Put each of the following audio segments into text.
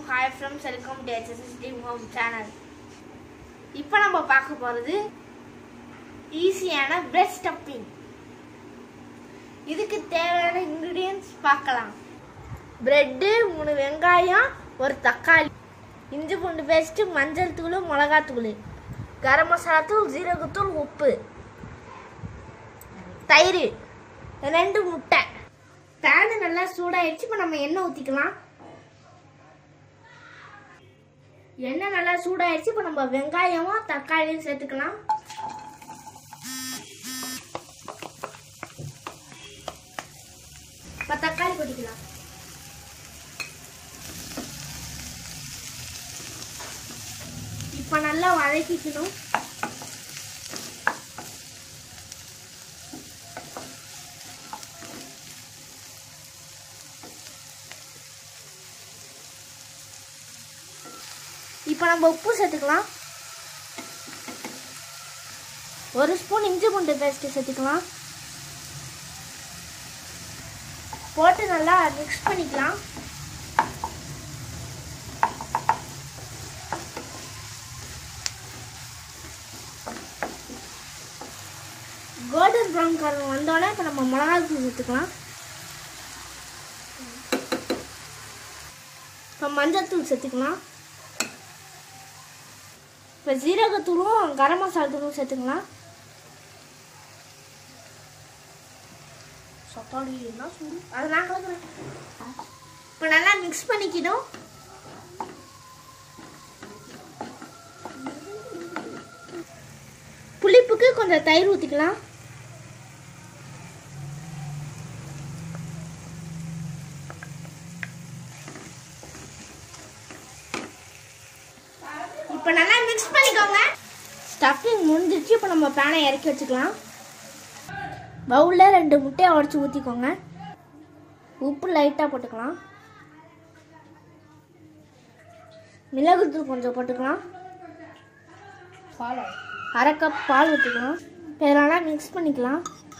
hi friends welcome to SSS team home channel இப்போ நம்ம பார்க்க போகிறது ஈஸியான பிரெட் ஸ்டப்பிங் இதுக்கு தேவையான இன்க்ரீடியன்ஸ் பார்க்கலாம் பிரெட்டு மூணு வெங்காயம் ஒரு தக்காளி இஞ்சி பூண்டு பேஸ்ட்டு மஞ்சள் தூள் மிளகாத்தூள் கரம் மசாலா தூள் ஜீரகத்தூள் உப்பு தயிர் ரெண்டு முட்டை பேனு நல்லா சூடாயிடுச்சு இப்போ நம்ம எண்ணெய் ஊற்றிக்கலாம் எண்ணெய் நல்லா சூடாயிடுச்சு இப்போ நம்ம வெங்காயமும் தக்காளியும் சேர்த்துக்கலாம் இப்போ தக்காளி கொட்டிக்கலாம் இப்போ நல்லா வதக்கிக்கணும் இப்போ நம்ம உப்பு சேர்த்துக்கலாம் ஒரு ஸ்பூன் இஞ்சி பூண்டு பேஸ்ட்டு சேர்த்துக்கலாம் போட்டு நல்லா மிக்ஸ் பண்ணிக்கலாம் கோல்டன் ப்ரௌன் கலர் வந்தோடனே இப்போ நம்ம மிளகாத்தூள் சேர்த்துக்கலாம் இப்போ மஞ்சள் சேர்த்துக்கலாம் இப்போ ஜீரகத்தூளும் கரம் மசாலா தூளும் சேர்த்துக்கலாம் சப்பாடி என்ன சொல்லு அதை நான் கலக்குறேன் இப்போ நல்லா மிக்ஸ் பண்ணிக்கணும் புளிப்புக்கு கொஞ்சம் தயிர் ஊற்றிக்கலாம் இப்போ நல்லா மிக்ஸ் பண்ணிக்கோங்க ஸ்டஃபிங் முடிஞ்சிருச்சு இப்போ நம்ம பேனை இறக்கி வச்சுக்கலாம் பவுலில் ரெண்டு முட்டையை உடச்சி ஊற்றிக்கோங்க உப்பு லைட்டாக போட்டுக்கலாம் மிளகுத்தூள் கொஞ்சம் போட்டுக்கலாம் அரை கப் பால் ஊற்றிக்கலாம் இப்போ இதெல்லாம் மிக்ஸ் பண்ணிக்கலாம்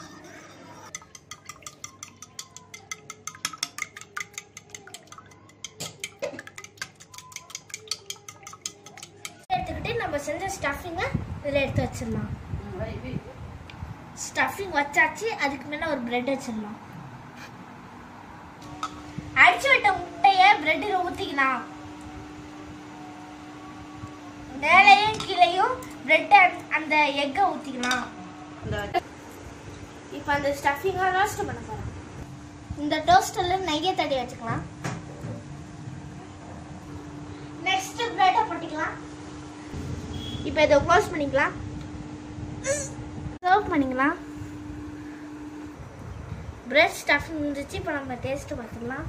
எடுத்துக்கிட்டு நம்ம செஞ்ச ஸ்டஃபிங்கை இதில் எடுத்து வச்சிடலாம் ஸ்டஃபிங் வச்சாச்சு அதுக்கு மேலே ஒரு பிரெட் வச்சிடலாம் அடிச்சு விட்ட முட்டையை பிரெட்டில் ஊற்றிக்கலாம் மேலேயும் கீழேயும் பிரெட்டை அந்த எக்கை ஊற்றிக்கலாம் இப்போ அந்த ஸ்டஃபிங்கை ரோஸ்ட் பண்ண போகிறோம் இந்த டோஸ்டரில் நெய்யை தடி வச்சுக்கலாம் நெக்ஸ்ட் பிரெட்டை போட்டுக்கலாம் இப்போ இதை க்ளோஸ் பண்ணிக்கலாம் சர்வ் பண்ணிக்கலாம் பிரெட் ஸ்டஃபிங் இருந்துச்சு இப்போ நம்ம டேஸ்ட்டு பார்த்துக்கலாம்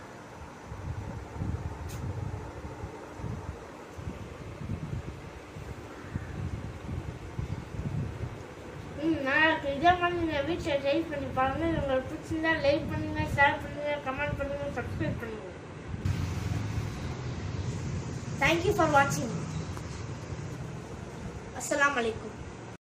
ம் நல்லா இருக்கு இதே மாதிரி நீங்கள் வீட்டில் ட்ரை பண்ணி பாருங்கள் உங்களுக்கு பிடிச்சிருந்தா லைக் பண்ணுங்கள் ஷேர் பண்ணுங்கள் கமெண்ட் பண்ணுங்கள் சப்ஸ்கிரைப் பண்ணுங்கள் தேங்க்யூ ஃபார் வாட்சிங் அஸ்ஸலாமு அலைக்கும்